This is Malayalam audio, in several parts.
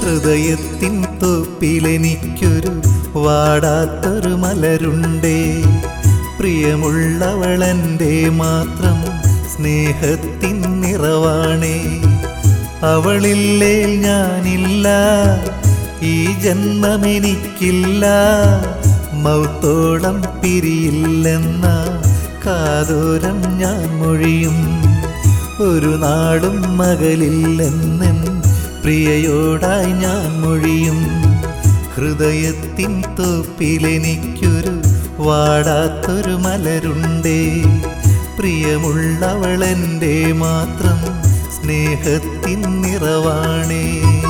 ഹൃദയത്തിൻ തൊപ്പിലെനിക്കൊരു വാടാത്തൊരു മലരുണ്ടേ പ്രിയമുള്ളവളെൻ്റെ മാത്രം സ്നേഹത്തിൻ നിറവാണേ അവളില്ലേ ഞാനില്ല ഈ ജന്മമെനിക്കില്ല മൗത്തോളം പിരിയില്ലെന്ന കാതോരം ഞാൻ മൊഴിയും ഒരു നാടും മകളില്ലെന്നൻ പ്രിയയോടായി ഞാൻ മൊഴിയും ഹൃദയത്തിൻ തോപ്പിലെനിക്കൊരു വാടാത്തൊരു മലരുണ്ടേ പ്രിയമുള്ളവളെൻ്റെ മാത്രം സ്നേഹത്തിൻ നിറവാണേ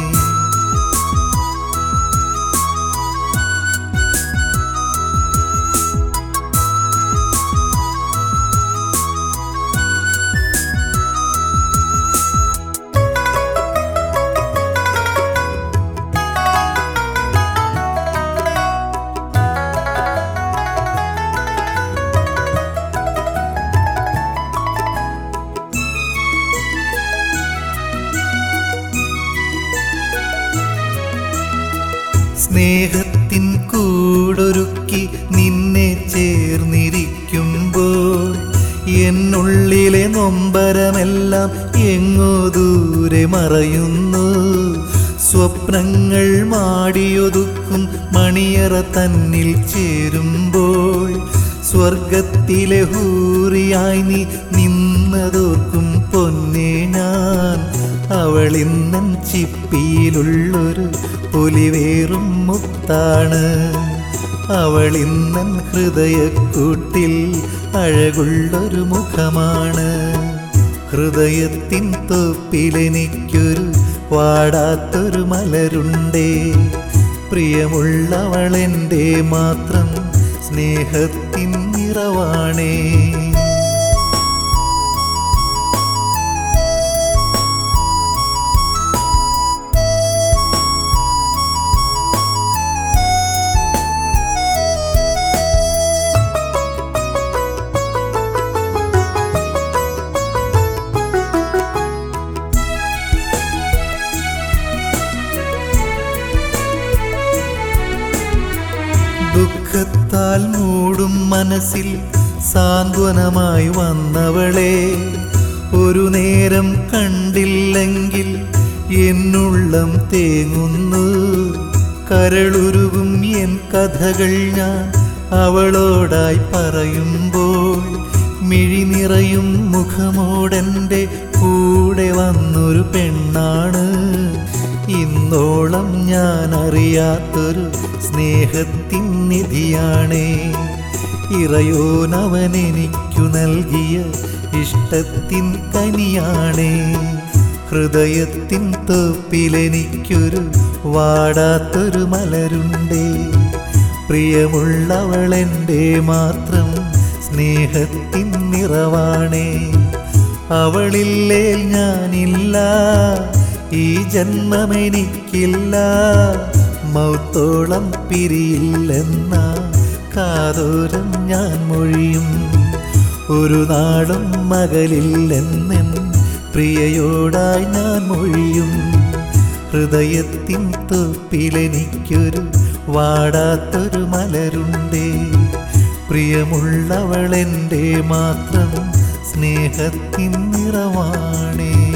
സ്നേഹത്തിൻ കൂടൊരുക്കി നിന്നെ ചേർന്നിരിക്കുമ്പോൾ എന്നുള്ളിലെ നൊമ്പരമെല്ലാം എങ്ങോ ദൂരെ മറയുന്നു സ്വപ്നങ്ങൾ മാടിയൊതുക്കും മണിയറ തന്നിൽ ചേരുമ്പോൾ സ്വർഗത്തിലെ ഹൂറിയായി നീ നിന്നതോർക്കും പൊന്നേ ഞാൻ അവളിന്നൻ ചിപ്പിയിലുള്ളൊരു പൊലിവേറും മുത്താണ് അവളിന്നൻ ഹൃദയക്കൂട്ടിൽ അഴകുള്ളൊരു മുഖമാണ് ഹൃദയത്തിൻ തൊപ്പിലെനിക്കൊരു വാടാത്തൊരു മലരുണ്ടേ പ്രിയമുള്ളവളെൻ്റെ മാത്രം സ്നേഹത്തിൻ നിറവാണേ ദുഃഖത്താൽ മൂടും മനസ്സിൽ സാന്ത്വനമായി വന്നവളെ ഒരു നേരം കണ്ടില്ലെങ്കിൽ എന്നുള്ളം തേങ്ങുന്നു കരളുരുകും എൻ കഥകൾ ഞാൻ അവളോടായി പറയുമ്പോൾ മിഴി നിറയും മുഖമോടെൻ്റെ കൂടെ വന്നൊരു പെണ്ണാണ് ഇന്നോളം ഞാൻ അറിയാത്തൊരു സ്നേഹത്തിൻ നിധിയാണേ ഇറയോനവൻ എനിക്കു നൽകിയ ഇഷ്ടത്തിൻ കനിയാണേ ഹൃദയത്തിൻ തോപ്പിലെനിക്കൊരു വാടാത്തൊരു മലരുണ്ടേ പ്രിയമുള്ളവളെൻ്റെ മാത്രം സ്നേഹത്തിൻ നിറവാണേ അവളില്ലേ ഞാനില്ല ഈ ജന്മമെനിക്കില്ല മൗത്തോളം പിരിയില്ലെന്ന കാതോരം ഞാൻ മൊഴിയും ഒരു നാടും മകളില്ലെന്നെൻ പ്രിയയോടായി ഞാൻ മൊഴിയും ഹൃദയത്തിൻ തൊപ്പിലെനിക്കൊരു വാടാത്തൊരു മലരുണ്ടേ പ്രിയമുള്ളവളെൻ്റെ മാത്രം സ്നേഹത്തിൻ നിറവാണേ